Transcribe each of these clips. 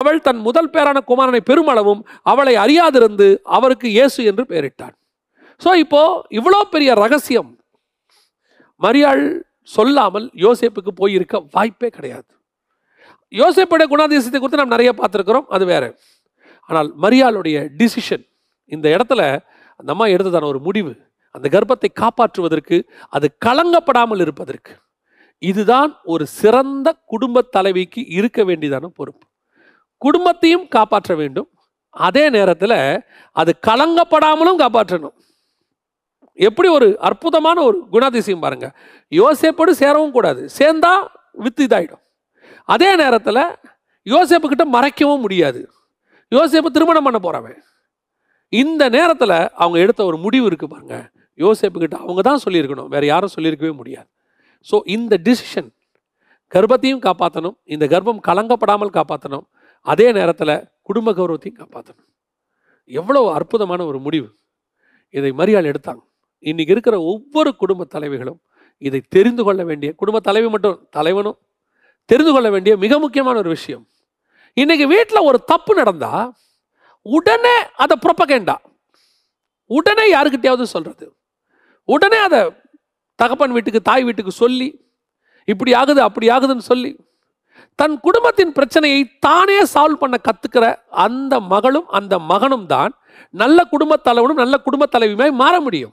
அவள் தன் முதல் பேரான குமாரனை பெருமளவும் அவளை அறியாதிருந்து அவருக்கு இயேசு என்று பெயரிட்டான் ஸோ இப்போ இவ்வளோ பெரிய ரகசியம் மரியாள் சொல்லாமல் யோசேப்புக்கு போயிருக்க வாய்ப்பே கிடையாது யோசேப்புடைய குணாதிசயத்தை குறித்து நாம் நிறைய பார்த்துருக்கிறோம் அது வேற ஆனால் மரியாளுடைய டிசிஷன் இந்த இடத்துல அந்த அம்மா எடுத்ததான ஒரு முடிவு அந்த கர்ப்பத்தை காப்பாற்றுவதற்கு அது கலங்கப்படாமல் இருப்பதற்கு இதுதான் ஒரு சிறந்த குடும்ப தலைவிக்கு இருக்க வேண்டியதான பொறுப்பு குடும்பத்தையும் காப்பாற்ற வேண்டும் அதே நேரத்தில் அது கலங்கப்படாமலும் காப்பாற்றணும் எப்படி ஒரு அற்புதமான ஒரு குணாதிசயம் பாருங்க யோசேப்போடு சேரவும் கூடாது சேர்ந்தா வித்து இதாயிடும் அதே நேரத்தில் யோசேப்பு கிட்ட மறைக்கவும் முடியாது யோசேப்பு திருமணம் பண்ண போறவன் இந்த நேரத்தில் அவங்க எடுத்த ஒரு முடிவு இருக்கு பாருங்க யோசேப்பு கிட்ட அவங்க தான் சொல்லியிருக்கணும் வேற யாரும் சொல்லியிருக்கவே முடியாது ஸோ இந்த டிசிஷன் கர்ப்பத்தையும் காப்பாற்றணும் இந்த கர்ப்பம் கலங்கப்படாமல் காப்பாற்றணும் அதே நேரத்தில் குடும்ப கௌரவத்தையும் காப்பாற்றணும் எவ்வளோ அற்புதமான ஒரு முடிவு இதை மரியாள் எடுத்தாங்க இன்னைக்கு இருக்கிற ஒவ்வொரு குடும்ப தலைவிகளும் இதை தெரிந்து கொள்ள வேண்டிய குடும்ப தலைவி மட்டும் தலைவனும் தெரிந்து கொள்ள வேண்டிய மிக முக்கியமான ஒரு விஷயம் இன்னைக்கு வீட்டில் ஒரு தப்பு நடந்தா உடனே அதை ப்ரொப்பகேண்டா உடனே யாருக்கிட்டையாவது சொல்றது உடனே அதை தகப்பன் வீட்டுக்கு தாய் வீட்டுக்கு சொல்லி இப்படி ஆகுது அப்படி ஆகுதுன்னு சொல்லி தன் குடும்பத்தின் பிரச்சனையை தானே சால்வ் பண்ண கத்துக்கிற அந்த மகளும் அந்த மகனும் தான் நல்ல குடும்பத் தலைவனும் நல்ல குடும்பத் தலைவியுமாய் மாற முடியும்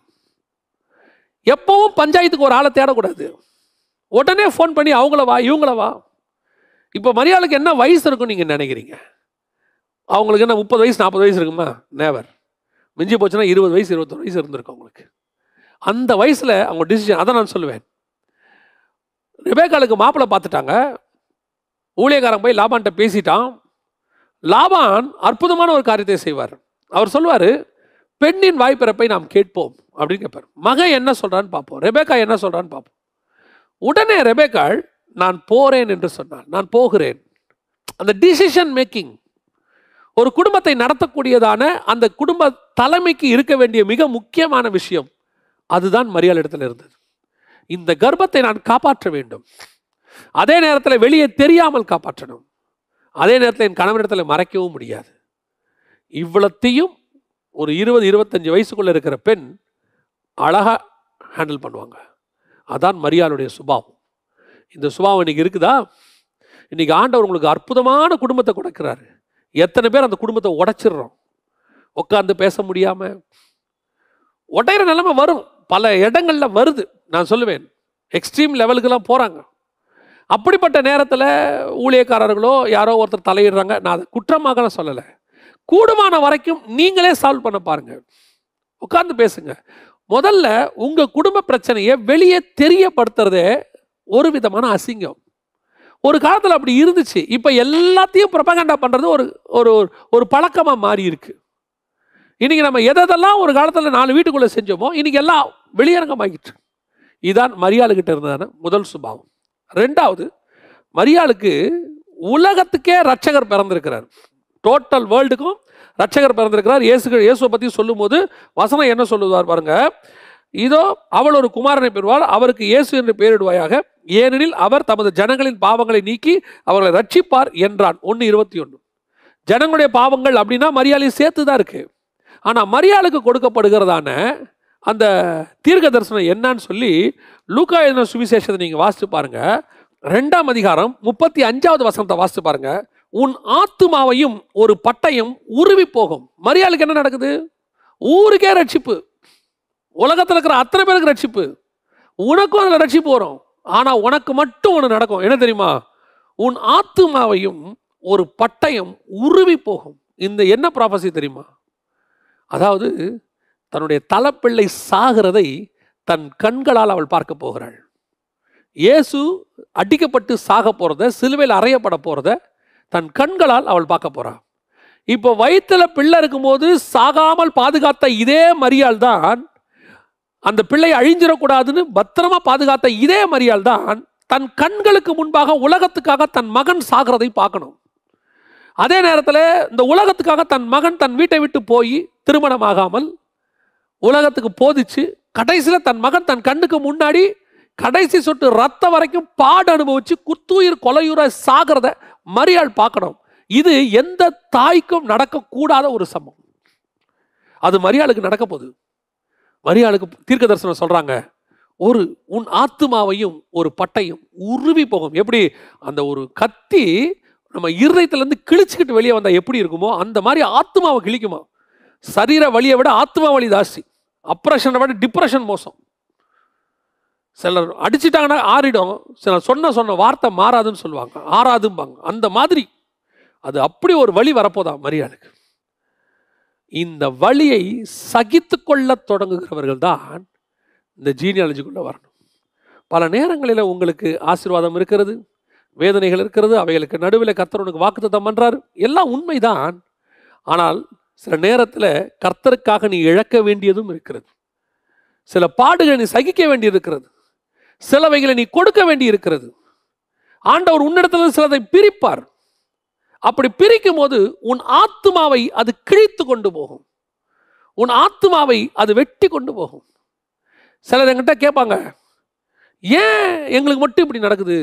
எப்பவும் பஞ்சாயத்துக்கு ஒரு ஆளை தேடக்கூடாது உடனே ஃபோன் பண்ணி அவங்கள வா இவங்கள வா இப்போ மரியாளுக்கு என்ன வயசு இருக்கும் நீங்கள் நினைக்கிறீங்க அவங்களுக்கு என்ன முப்பது வயசு நாற்பது வயசு இருக்குமா நேவர் மிஞ்சி போச்சுன்னா இருபது வயசு இருபத்தொரு வயசு இருந்திருக்கும் அவங்களுக்கு அந்த வயசில் அவங்க டிசிஷன் அதை நான் சொல்லுவேன் ரெபேக்காளுக்கு மாப்பிள்ளை பார்த்துட்டாங்க ஊழியக்காரன் போய் லாபான்ட்ட பேசிட்டான் லாபான் அற்புதமான ஒரு காரியத்தை செய்வார் அவர் சொல்வார் பெண்ணின் வாய்ப்பிறப்பை நாம் கேட்போம் அப்படின்னு கேட்பார் மகன் என்ன சொல்றான்னு பார்ப்போம் ரெபேக்கா என்ன சொல்றான்னு பார்ப்போம் உடனே ரெபேக்காள் நான் போறேன் என்று சொன்னான் நான் போகிறேன் அந்த டிசிஷன் மேக்கிங் ஒரு குடும்பத்தை நடத்தக்கூடியதான அந்த குடும்ப தலைமைக்கு இருக்க வேண்டிய மிக முக்கியமான விஷயம் அதுதான் மரியாதை இடத்துல இருந்தது இந்த கர்ப்பத்தை நான் காப்பாற்ற வேண்டும் அதே நேரத்தில் வெளியே தெரியாமல் காப்பாற்றணும் அதே நேரத்தில் என் கணவனிடத்தில் மறைக்கவும் முடியாது இவ்வளத்தையும் ஒரு இருபது இருபத்தஞ்சு வயசுக்குள்ள இருக்கிற பெண் அழகா ஹேண்டில் பண்ணுவாங்க அதான் மரியாளுடைய சுபாவம் இந்த சுபாவம் இன்னைக்கு இருக்குதா இன்னைக்கு ஆண்டவர் உங்களுக்கு அற்புதமான குடும்பத்தை கொடுக்கிறாரு எத்தனை பேர் அந்த குடும்பத்தை உடைச்சிடுறோம் உட்காந்து பேச முடியாம உடையிற நிலைமை வரும் பல இடங்கள்ல வருது நான் சொல்லுவேன் எக்ஸ்ட்ரீம் லெவலுக்கெல்லாம் போறாங்க அப்படிப்பட்ட நேரத்தில் ஊழியக்காரர்களோ யாரோ ஒருத்தர் தலையிடுறாங்க நான் அதை குற்றமாக சொல்லலை கூடுமான வரைக்கும் நீங்களே சால்வ் பண்ண பாருங்க உட்கார்ந்து பேசுங்க முதல்ல உங்க குடும்ப பிரச்சனையை வெளியே தெரியப்படுத்துறதே ஒரு விதமான அசிங்கம் ஒரு காலத்தில் அப்படி இருந்துச்சு இப்போ எல்லாத்தையும் ப்ரொபகண்டா பண்ணுறது ஒரு ஒரு ஒரு பழக்கமாக மாறி இருக்கு இன்னைக்கு நம்ம எதெல்லாம் ஒரு காலத்தில் நாலு வீட்டுக்குள்ளே செஞ்சோமோ இன்னைக்கு எல்லாம் வெளியரங்கமாகிட்டு இதான் மரியாளுக்கிட்ட இருந்ததான முதல் சுபாவம் ரெண்டாவது மரியாளுக்கு உலகத்துக்கே ரட்சகர் பிறந்திருக்கிறார் டோட்டல் வேர்ல்டுக்கும் ரட்சகர் பிறந்திருக்கிறார் இயேசு இயேசுவை பற்றி சொல்லும்போது வசனம் என்ன சொல்லுவார் பாருங்க இதோ அவள் ஒரு குமாரனை பெறுவாள் அவருக்கு இயேசு என்று பெயரிடுவாயாக ஏனெனில் அவர் தமது ஜனங்களின் பாவங்களை நீக்கி அவர்களை ரட்சிப்பார் என்றான் ஒன்று இருபத்தி ஒன்று ஜனங்களுடைய பாவங்கள் அப்படின்னா மரியாதை சேர்த்து தான் இருக்கு ஆனால் மரியாளுக்கு கொடுக்கப்படுகிறதான அந்த தீர்க்க தரிசனம் என்னன்னு சொல்லி லூக்கா எழுதின சுவிசேஷத்தை நீங்கள் வாசித்து பாருங்க ரெண்டாம் அதிகாரம் முப்பத்தி அஞ்சாவது வசனத்தை வாசித்து பாருங்க உன் ஆத்துமாவையும் ஒரு பட்டயம் உருவி போகும் மரியாளுக்கு என்ன நடக்குது ஊருக்கே ரட்சிப்பு உலகத்தில் இருக்கிற அத்தனை பேருக்கு ரட்சிப்பு உனக்கும் அதில் ரட்சிப்பு வரும் ஆனால் உனக்கு மட்டும் ஒன்று நடக்கும் என்ன தெரியுமா உன் ஆத்துமாவையும் ஒரு பட்டயம் உருவி போகும் இந்த என்ன ப்ராபசி தெரியுமா அதாவது தன்னுடைய தலைப்பிள்ளை சாகிறதை தன் கண்களால் அவள் பார்க்க போகிறாள் இயேசு அடிக்கப்பட்டு சாக போகிறத சிலுவையில் அறையப்பட போகிறத தன் கண்களால் அவள் பார்க்க போறாள் இப்போ வயிற்றுல பிள்ளை இருக்கும்போது சாகாமல் பாதுகாத்த இதே மரியாள் தான் அந்த பிள்ளை அழிஞ்சிடக்கூடாதுன்னு பத்திரமா பாதுகாத்த இதே மரியாள் தான் தன் கண்களுக்கு முன்பாக உலகத்துக்காக தன் மகன் சாகிறதை பார்க்கணும் அதே நேரத்தில் இந்த உலகத்துக்காக தன் மகன் தன் வீட்டை விட்டு போய் திருமணமாகாமல் உலகத்துக்கு போதிச்சு கடைசியில் தன் மகன் தன் கண்ணுக்கு முன்னாடி கடைசி சொட்டு ரத்தம் வரைக்கும் பாடு அனுபவிச்சு குத்துயிர் கொலையுற சாகிறத மரியாள் பார்க்கணும் இது எந்த தாய்க்கும் நடக்கக்கூடாத ஒரு சம்பவம் அது மரியாளுக்கு நடக்க போகுது மரியாளுக்கு தீர்க்க தரிசனம் சொல்றாங்க ஒரு உன் ஆத்துமாவையும் ஒரு பட்டையும் உருவி போகும் எப்படி அந்த ஒரு கத்தி நம்ம இருதயத்திலேருந்து கிழிச்சுக்கிட்டு வெளியே வந்தா எப்படி இருக்குமோ அந்த மாதிரி ஆத்மாவை கிழிக்குமா சரீர வலியை விட ஆத்மா வலி ஜாஸ்தி அப்ரஷனை விட டிப்ரெஷன் மோசம் சிலர் அடிச்சிட்டாங்கன்னா ஆறிடும் சிலர் சொன்ன சொன்ன வார்த்தை மாறாதுன்னு சொல்லுவாங்க ஆறாதும்பாங்க அந்த மாதிரி அது அப்படி ஒரு வழி வரப்போதா மரியாளுக்கு இந்த வழியை சகித்து கொள்ள தொடங்குகிறவர்கள் தான் இந்த ஜீனியாலஜிக்குள்ளே வரணும் பல நேரங்களில் உங்களுக்கு ஆசீர்வாதம் இருக்கிறது வேதனைகள் இருக்கிறது அவைகளுக்கு நடுவில் கர்த்தர் உனக்கு வாக்குத்தத்தம் பண்ணுறாரு எல்லாம் உண்மைதான் ஆனால் சில நேரத்தில் கர்த்தருக்காக நீ இழக்க வேண்டியதும் இருக்கிறது சில பாடுகளை நீ சகிக்க வேண்டியிருக்கிறது சிலவைகளை நீ கொடுக்க வேண்டி இருக்கிறது ஆண்டவர் உன்னிடத்தில் சிலதை பிரிப்பார் அப்படி பிரிக்கும் போது உன் ஆத்மாவை அது கிழித்து கொண்டு போகும் உன் ஆத்மாவை அது வெட்டி கொண்டு போகும் சிலர் என்கிட்ட கேட்பாங்க ஏன் எங்களுக்கு மட்டும் இப்படி நடக்குது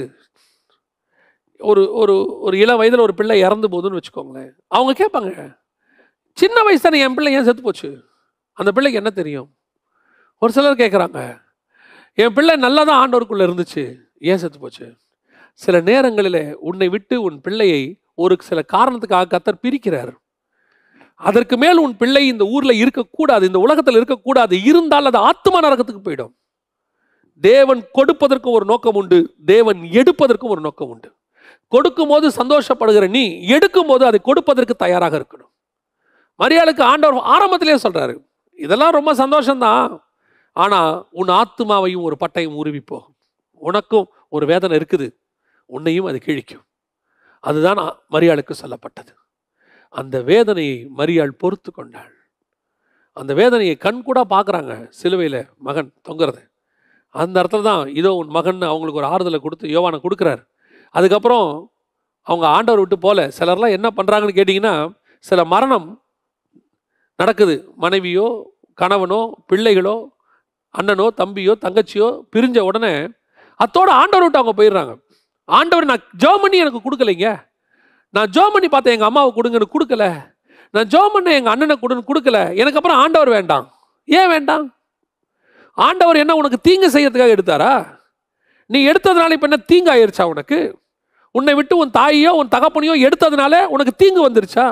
ஒரு ஒரு ஒரு இள வயதில் ஒரு பிள்ளை இறந்து போகுதுன்னு வச்சுக்கோங்களேன் அவங்க கேட்பாங்க சின்ன வயசு தானே என் பிள்ளை ஏன் செத்து போச்சு அந்த பிள்ளைக்கு என்ன தெரியும் ஒரு சிலர் கேட்குறாங்க என் பிள்ளை நல்லா தான் ஆண்டவருக்குள்ளே இருந்துச்சு ஏன் செத்து போச்சு சில நேரங்களில் உன்னை விட்டு உன் பிள்ளையை ஒரு சில காரணத்துக்காக கத்தர் பிரிக்கிறார் அதற்கு மேல் உன் பிள்ளை இந்த ஊர்ல இருக்கக்கூடாது இந்த உலகத்தில் இருக்கக்கூடாது இருந்தால் அது ஆத்மா நரகத்துக்கு போயிடும் தேவன் கொடுப்பதற்கு ஒரு நோக்கம் உண்டு தேவன் எடுப்பதற்கும் ஒரு நோக்கம் உண்டு கொடுக்கும் போது சந்தோஷப்படுகிற நீ எடுக்கும் போது அதை கொடுப்பதற்கு தயாராக இருக்கணும் மரியாளுக்கு ஆண்டவர் ஆரம்பத்திலே சொல்றாரு இதெல்லாம் ரொம்ப சந்தோஷம்தான் ஆனா உன் ஆத்மாவையும் ஒரு பட்டையும் உருவி போகும் உனக்கும் ஒரு வேதனை இருக்குது உன்னையும் அது கிழிக்கும் அதுதான் ஆ- மரியாளுக்கு சொல்லப்பட்டது அந்த வேதனையை மரியாள் பொறுத்து கொண்டாள் அந்த வேதனையை கண் கூட பார்க்குறாங்க சிலுவையில் மகன் தொங்குறது அந்த இடத்துல தான் இதோ உன் மகன் அவங்களுக்கு ஒரு ஆறுதலை கொடுத்து யோவானை கொடுக்குறாரு அதுக்கப்புறம் அவங்க ஆண்டவர் விட்டு போல சிலர்லாம் என்ன பண்ணுறாங்கன்னு கேட்டிங்கன்னா சில மரணம் நடக்குது மனைவியோ கணவனோ பிள்ளைகளோ அண்ணனோ தம்பியோ தங்கச்சியோ பிரிஞ்ச உடனே அத்தோட ஆண்டவர் விட்டு அவங்க போயிடுறாங்க ஆண்டவர் நான் ஜோம் பண்ணி எனக்கு கொடுக்கலைங்க நான் ஜோம் பண்ணி பார்த்தேன் எங்கள் அம்மாவை கொடுங்கன்னு கொடுக்கல நான் ஜோம் பண்ண எங்கள் அண்ணனை கொடுன்னு கொடுக்கல எனக்கு அப்புறம் ஆண்டவர் வேண்டாம் ஏன் வேண்டாம் ஆண்டவர் என்ன உனக்கு தீங்கு செய்யறதுக்காக எடுத்தாரா நீ எடுத்ததுனால இப்போ என்ன தீங்கு ஆயிருச்சா உனக்கு உன்னை விட்டு உன் தாயையோ உன் தகப்பனையோ எடுத்ததுனால உனக்கு தீங்கு வந்துருச்சா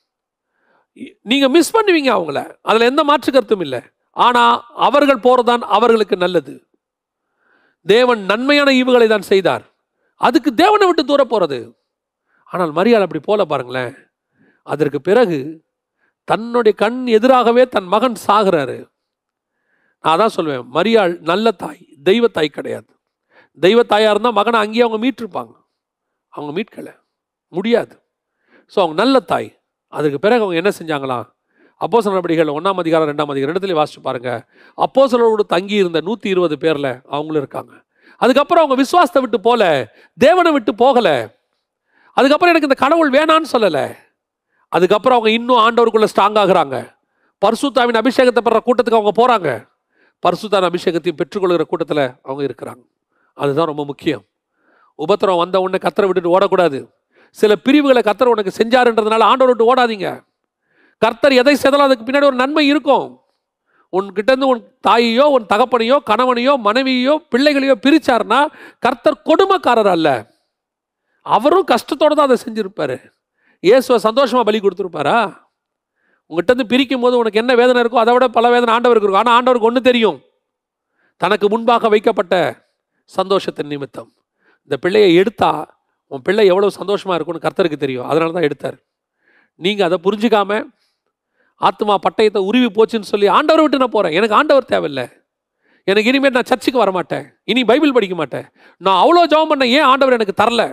இ- நீங்க மிஸ் பண்ணுவீங்க அவங்கள அதுல எந்த மாற்று கருத்தும் இல்லை ஆனா அவர்கள் போறதுதான் அவர்களுக்கு நல்லது தேவன் நன்மையான ஈவுகளை தான் செய்தார் அதுக்கு தேவனை விட்டு தூர போறது ஆனால் மரியாள் அப்படி போல பாருங்களேன் அதற்கு பிறகு தன்னுடைய கண் எதிராகவே தன் மகன் சாகுறாரு நான் தான் சொல்வேன் மரியாள் நல்ல தாய் தெய்வ தாய் கிடையாது தெய்வ தாயா இருந்தால் மகனை அங்கேயே அவங்க மீட்டிருப்பாங்க அவங்க மீட்கல முடியாது ஸோ அவங்க நல்ல தாய் அதுக்கு பிறகு அவங்க என்ன செஞ்சாங்களாம் அப்போ நடவடிக்கைகள் ஒன்றாம் அதிகாரம் ரெண்டாம் அதிகாரம் ரெண்டுத்துலேயும் வாசிச்சு பாருங்க அப்போ சிலரோடு தங்கி இருந்த நூற்றி இருபது பேரில் அவங்களும் இருக்காங்க அதுக்கப்புறம் அவங்க விசுவாசத்தை விட்டு போல தேவனை விட்டு போகல அதுக்கப்புறம் எனக்கு இந்த கடவுள் வேணான்னு சொல்லலை அதுக்கப்புறம் அவங்க இன்னும் ஆண்டவருக்குள்ள ஸ்ட்ராங் ஆகுறாங்க பரிசுத்தாவின் அபிஷேகத்தை பெற கூட்டத்துக்கு அவங்க போறாங்க பரிசுத்தாவின் அபிஷேகத்தையும் பெற்றுக்கொள்கிற கூட்டத்தில் அவங்க இருக்கிறாங்க அதுதான் ரொம்ப முக்கியம் உபத்திரம் வந்த உடனே கத்தரை விட்டுட்டு ஓடக்கூடாது சில பிரிவுகளை கத்தர் உனக்கு செஞ்சாருன்றதுனால ஆண்டவர் விட்டு ஓடாதீங்க கர்த்தர் எதை செய்தாலும் அதுக்கு பின்னாடி ஒரு நன்மை இருக்கும் உன்கிட்ட இருந்து உன் தாயையோ உன் தகப்பனையோ கணவனையோ மனைவியோ பிள்ளைகளையோ பிரிச்சாருன்னா கர்த்தர் கொடுமைக்காரர் அல்ல அவரும் கஷ்டத்தோட தான் அதை செஞ்சிருப்பாரு இயேசுவை சந்தோஷமா பலி கொடுத்துருப்பாரா உங்ககிட்ட இருந்து பிரிக்கும் போது உனக்கு என்ன வேதனை இருக்கோ அதை விட பல வேதனை ஆண்டவருக்கு இருக்கும் ஆனால் ஆண்டவருக்கு ஒன்று தெரியும் தனக்கு முன்பாக வைக்கப்பட்ட சந்தோஷத்தின் நிமித்தம் இந்த பிள்ளையை எடுத்தா உன் பிள்ளை எவ்வளவு சந்தோஷமா இருக்கும்னு கர்த்தருக்கு தெரியும் அதனால தான் எடுத்தார் நீங்க அதை புரிஞ்சுக்காம ஆத்மா பட்டயத்தை உருவி போச்சுன்னு சொல்லி ஆண்டவரை விட்டு நான் போறேன் எனக்கு ஆண்டவர் தேவையில்லை எனக்கு இனிமேல் நான் சர்ச்சுக்கு வர மாட்டேன் இனி பைபிள் படிக்க மாட்டேன் நான் அவ்வளோ ஜெபம் பண்ண ஏன் ஆண்டவர் எனக்கு தரல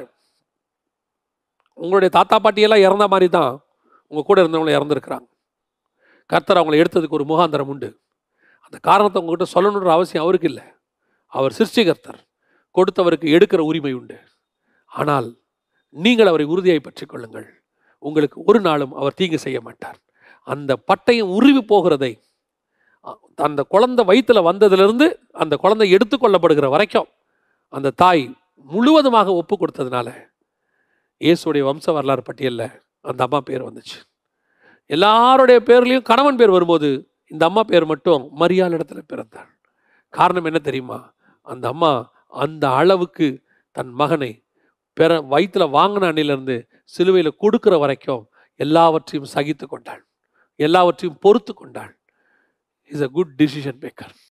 உங்களுடைய தாத்தா பாட்டியெல்லாம் இறந்த மாதிரி தான் உங்கள் கூட இருந்தவங்களும் இறந்துருக்குறாங்க கர்த்தர் அவங்களை எடுத்ததுக்கு ஒரு முகாந்திரம் உண்டு அந்த காரணத்தை உங்ககிட்ட சொல்லணுன்ற அவசியம் அவருக்கு இல்லை அவர் சிருஷ்டிகர்த்தர் கொடுத்தவருக்கு எடுக்கிற உரிமை உண்டு ஆனால் நீங்கள் அவரை உறுதியாய் பற்றிக் கொள்ளுங்கள் உங்களுக்கு ஒரு நாளும் அவர் தீங்கு செய்ய மாட்டார் அந்த பட்டயம் உருவி போகிறதை அ- அந்த குழந்தை வயித்துல வந்ததிலிருந்து அந்த குழந்தை எடுத்துக்கொள்ளப்படுகிற வரைக்கும் அந்த தாய் முழுவதுமாக ஒப்பு கொடுத்ததுனால இயேசுடைய வம்ச வரலாறு பட்டியலில் அந்த அம்மா பேர் வந்துச்சு எல்லாருடைய பேர்லையும் கணவன் பேர் வரும்போது இந்த அம்மா பேர் மட்டும் மரியாள் இடத்துல பிறந்தாள் காரணம் என்ன தெரியுமா அந்த அம்மா அந்த அளவுக்கு தன் மகனை பெற வயிற்றுல வாங்கின அன்னிலிருந்து சிலுவையில் கொடுக்கிற வரைக்கும் எல்லாவற்றையும் சகித்து கொண்டாள் எல்லாவற்றையும் பொறுத்து கொண்டாள் is a good decision maker